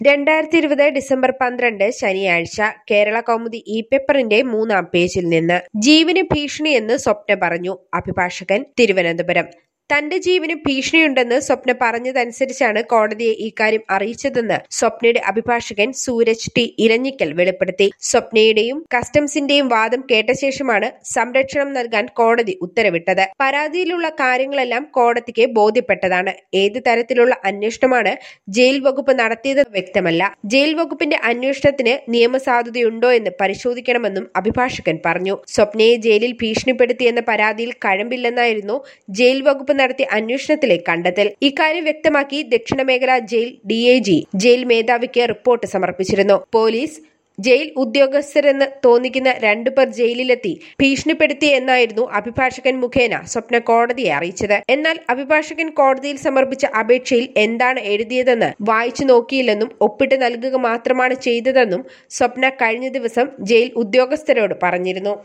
രണ്ടായിരത്തി ഇരുപത് ഡിസംബർ പന്ത്രണ്ട് ശനിയാഴ്ച കേരള കൗമുദി ഇ പേപ്പറിന്റെ മൂന്നാം പേജിൽ നിന്ന് ജീവന് ഭീഷണിയെന്ന് സ്വപ്ന പറഞ്ഞു അഭിഭാഷകൻ തിരുവനന്തപുരം തന്റെ ജീവന് ഭീഷണിയുണ്ടെന്ന് സ്വപ്ന പറഞ്ഞതനുസരിച്ചാണ് കോടതിയെ ഇക്കാര്യം അറിയിച്ചതെന്ന് സ്വപ്നയുടെ അഭിഭാഷകൻ സൂരജ് ടി ഇരഞ്ഞിക്കൽ വെളിപ്പെടുത്തി സ്വപ്നയുടെയും കസ്റ്റംസിന്റെയും വാദം കേട്ട ശേഷമാണ് സംരക്ഷണം നൽകാൻ കോടതി ഉത്തരവിട്ടത് പരാതിയിലുള്ള കാര്യങ്ങളെല്ലാം കോടതിക്ക് ബോധ്യപ്പെട്ടതാണ് ഏത് തരത്തിലുള്ള അന്വേഷണമാണ് ജയിൽ വകുപ്പ് നടത്തിയത് വ്യക്തമല്ല ജയിൽ വകുപ്പിന്റെ അന്വേഷണത്തിന് നിയമസാധുതയുണ്ടോ എന്ന് പരിശോധിക്കണമെന്നും അഭിഭാഷകൻ പറഞ്ഞു സ്വപ്നയെ ജയിലിൽ ഭീഷണിപ്പെടുത്തിയെന്ന പരാതിയിൽ കഴമ്പില്ലെന്നായിരുന്നു ജയിൽ വകുപ്പ് നടത്തിയ അന്വേഷണത്തിലെ കണ്ടെത്തൽ ഇക്കാര്യം വ്യക്തമാക്കി ദക്ഷിണമേഖല ജയിൽ ഡിഐജി ജയിൽ മേധാവിക്ക് റിപ്പോർട്ട് സമർപ്പിച്ചിരുന്നു പോലീസ് ജയിൽ ഉദ്യോഗസ്ഥരെന്ന് തോന്നിക്കുന്ന രണ്ടുപേർ ജയിലിലെത്തി ഭീഷണിപ്പെടുത്തി എന്നായിരുന്നു അഭിഭാഷകൻ മുഖേന സ്വപ്ന കോടതിയെ അറിയിച്ചത് എന്നാൽ അഭിഭാഷകൻ കോടതിയിൽ സമർപ്പിച്ച അപേക്ഷയിൽ എന്താണ് എഴുതിയതെന്ന് വായിച്ചു നോക്കിയില്ലെന്നും ഒപ്പിട്ട് നൽകുക മാത്രമാണ് ചെയ്തതെന്നും സ്വപ്ന കഴിഞ്ഞ ദിവസം ജയിൽ ഉദ്യോഗസ്ഥരോട് പറഞ്ഞിരുന്നു